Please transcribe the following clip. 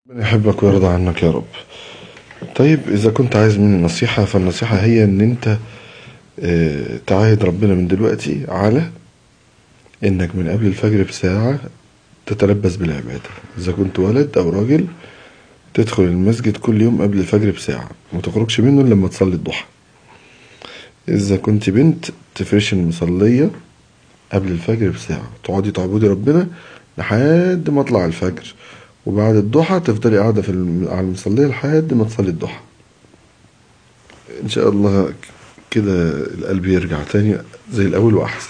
ربنا يحبك ويرضى عنك يا رب طيب إذا كنت عايز مني نصيحة فالنصيحة هي إن أنت آه، تعاهد ربنا من دلوقتي على إنك من قبل الفجر بساعة تتلبس بالعبادة إذا كنت ولد أو راجل تدخل المسجد كل يوم قبل الفجر بساعة ما تخرجش منه إلا لما تصلي الضحى إذا كنت بنت تفرش المصلية قبل الفجر بساعة تقعدي تعبدي ربنا لحد ما اطلع الفجر وبعد الضحى تفضلي قاعدة في الم- على المصلية لحد ما تصلي الضحى إن شاء الله كده القلب يرجع تاني زي الأول وأحسن